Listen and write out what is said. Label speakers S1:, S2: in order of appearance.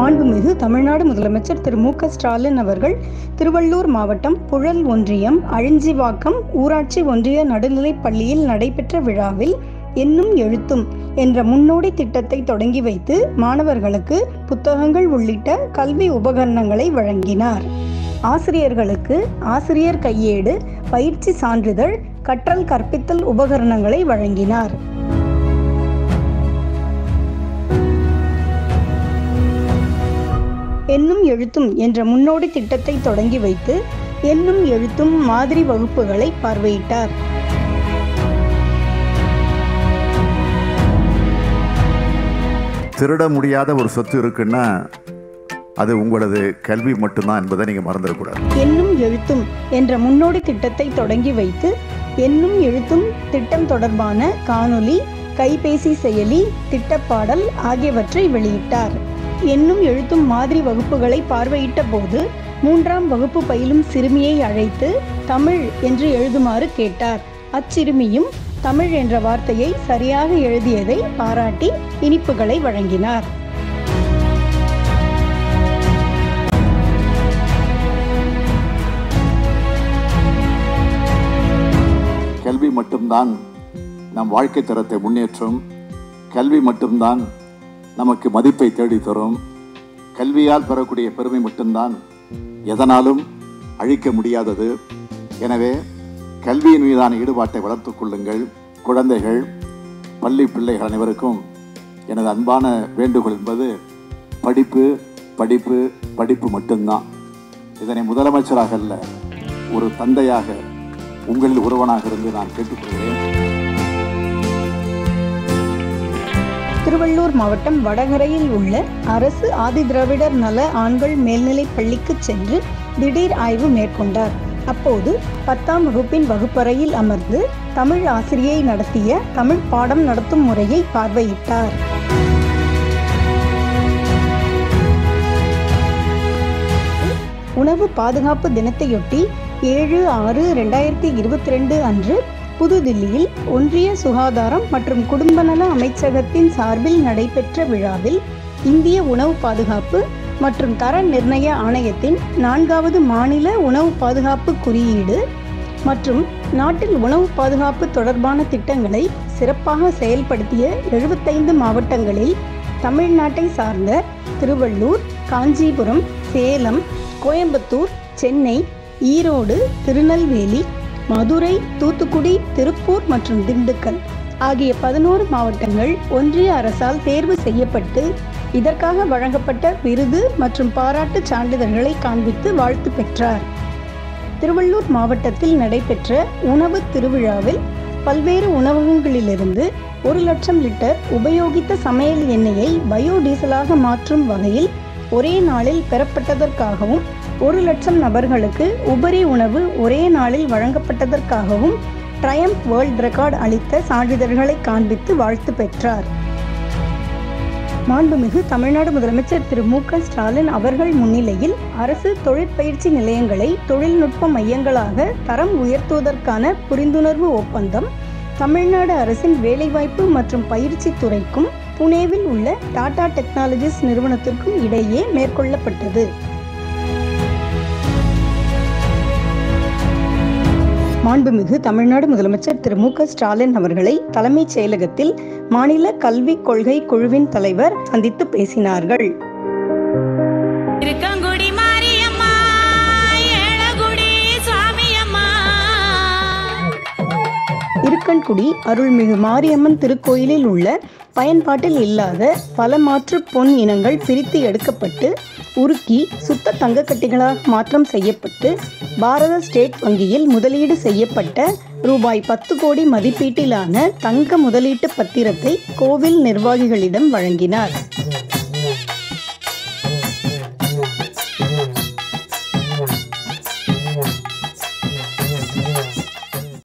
S1: மாண்புமிகு தமிழ்நாடு முதலமைச்சர் திரு மு க ஸ்டாலின் அவர்கள் திருவள்ளூர் மாவட்டம் புழல் ஒன்றியம் அழிஞ்சிவாக்கம் ஊராட்சி ஒன்றிய நடுநிலைப் பள்ளியில் நடைபெற்ற விழாவில் எண்ணும் எழுத்தும் என்ற முன்னோடி திட்டத்தை தொடங்கி வைத்து மாணவர்களுக்கு புத்தகங்கள் உள்ளிட்ட கல்வி உபகரணங்களை வழங்கினார் ஆசிரியர்களுக்கு ஆசிரியர் கையேடு பயிற்சி சான்றிதழ் கற்றல் கற்பித்தல் உபகரணங்களை வழங்கினார் எண்ணும் எழுத்தும் என்ற முன்னோடி திட்டத்தை தொடங்கி வைத்து எண்ணும் எழுத்தும் மாதிரி வகுப்புகளை பார்வையிட்டார்
S2: திருட முடியாத ஒரு சொத்து இருக்குன்னா அது உங்களது கல்வி மட்டும்தான் என்பதை நீங்கள் மறந்துடக்கூடாது
S1: எண்ணும் எழுத்தும் என்ற முன்னோடி திட்டத்தை தொடங்கி வைத்து எண்ணும் எழுத்தும் திட்டம் தொடர்பான காணொளி கைபேசி செயலி திட்டப்பாடல் ஆகியவற்றை வெளியிட்டார் எண்ணும் எழுத்தும் மாதிரி வகுப்புகளை பார்வையிட்ட போது மூன்றாம் வகுப்பு பயிலும் சிறுமியை அழைத்து தமிழ் என்று எழுதுமாறு கேட்டார் அச்சிறுமியும் தமிழ் என்ற வார்த்தையை சரியாக எழுதியதை பாராட்டி இனிப்புகளை வழங்கினார்
S2: கல்வி மட்டும்தான் நம் வாழ்க்கை தரத்தை முன்னேற்றும் கல்வி மட்டும்தான் நமக்கு மதிப்பை தேடி தரும் கல்வியால் பெறக்கூடிய பெருமை மட்டும்தான் எதனாலும் அழிக்க முடியாதது எனவே கல்வியின் மீதான ஈடுபாட்டை வளர்த்துக் கொள்ளுங்கள் குழந்தைகள் பள்ளி பிள்ளைகள் அனைவருக்கும் எனது அன்பான வேண்டுகோள் என்பது படிப்பு படிப்பு படிப்பு மட்டும்தான் இதனை முதலமைச்சராக அல்ல ஒரு தந்தையாக உங்களில் ஒருவனாக இருந்து நான் கேட்டுக்கொள்கிறேன்
S1: திருவள்ளூர் மாவட்டம் வடகரையில் உள்ள அரசு ஆதிதிராவிடர் நல ஆண்கள் மேல்நிலைப் பள்ளிக்கு சென்று திடீர் ஆய்வு மேற்கொண்டார் அப்போது பத்தாம் வகுப்பின் வகுப்பறையில் அமர்ந்து தமிழ் ஆசிரியை நடத்திய தமிழ் பாடம் நடத்தும் முறையை பார்வையிட்டார் உணவு பாதுகாப்பு தினத்தையொட்டி ஏழு ஆறு ரெண்டாயிரத்தி இருபத்தி ரெண்டு அன்று புதுதில்லியில் ஒன்றிய சுகாதாரம் மற்றும் குடும்ப நல அமைச்சகத்தின் சார்பில் நடைபெற்ற விழாவில் இந்திய உணவு பாதுகாப்பு மற்றும் தர நிர்ணய ஆணையத்தின் நான்காவது மாநில உணவு பாதுகாப்பு குறியீடு மற்றும் நாட்டில் உணவு பாதுகாப்பு தொடர்பான திட்டங்களை சிறப்பாக செயல்படுத்திய எழுபத்தைந்து மாவட்டங்களில் தமிழ்நாட்டை சார்ந்த திருவள்ளூர் காஞ்சிபுரம் சேலம் கோயம்புத்தூர் சென்னை ஈரோடு திருநெல்வேலி மதுரை தூத்துக்குடி திருப்பூர் மற்றும் திண்டுக்கல் ஆகிய பதினோரு மாவட்டங்கள் ஒன்றிய அரசால் தேர்வு செய்யப்பட்டு இதற்காக வழங்கப்பட்ட விருது மற்றும் பாராட்டு சான்றிதழ்களை காண்பித்து வாழ்த்து பெற்றார் திருவள்ளூர் மாவட்டத்தில் நடைபெற்ற உணவு திருவிழாவில் பல்வேறு உணவகங்களிலிருந்து ஒரு லட்சம் லிட்டர் உபயோகித்த சமையல் எண்ணெயை பயோடீசலாக மாற்றும் வகையில் ஒரே நாளில் பெறப்பட்டதற்காகவும் ஒரு லட்சம் நபர்களுக்கு உபரி உணவு ஒரே நாளில் வழங்கப்பட்டதற்காகவும் ட்ரயம்ப் வேர்ல்ட் ரெக்கார்ட் அளித்த சான்றிதழ்களை காண்பித்து வாழ்த்து பெற்றார் மாண்புமிகு தமிழ்நாடு முதலமைச்சர் திரு மு க ஸ்டாலின் அவர்கள் முன்னிலையில் அரசு தொழிற்பயிற்சி நிலையங்களை தொழில்நுட்ப மையங்களாக தரம் உயர்த்துவதற்கான புரிந்துணர்வு ஒப்பந்தம் தமிழ்நாடு அரசின் வேலைவாய்ப்பு மற்றும் பயிற்சி துறைக்கும் புனேவில் உள்ள டாடா டெக்னாலஜிஸ் நிறுவனத்திற்கும் இடையே மேற்கொள்ளப்பட்டது மாண்புமிகு தமிழ்நாடு முதலமைச்சர் திரு மு க ஸ்டாலின் அவர்களை தலைமைச் செயலகத்தில் மாநில கல்விக் கொள்கை குழுவின் தலைவர் சந்தித்து பேசினார்கள்
S3: இருக்கங்குடி மாரியம்மா ஏழகுடி சுவாமியம்மா
S1: இருக்கன்குடி அருள்மிகு மாரியம்மன் திருக்கோயிலில் உள்ள பயன்பாட்டில் இல்லாத பல மாற்று பொன் இனங்கள் பிரித்து எடுக்கப்பட்டு உருக்கி சுத்த தங்கக்கட்டிகளாக மாற்றம் செய்யப்பட்டு பாரத ஸ்டேட் வங்கியில் முதலீடு செய்யப்பட்ட ரூபாய் பத்து கோடி மதிப்பீட்டிலான தங்க முதலீட்டு பத்திரத்தை கோவில் நிர்வாகிகளிடம் வழங்கினார்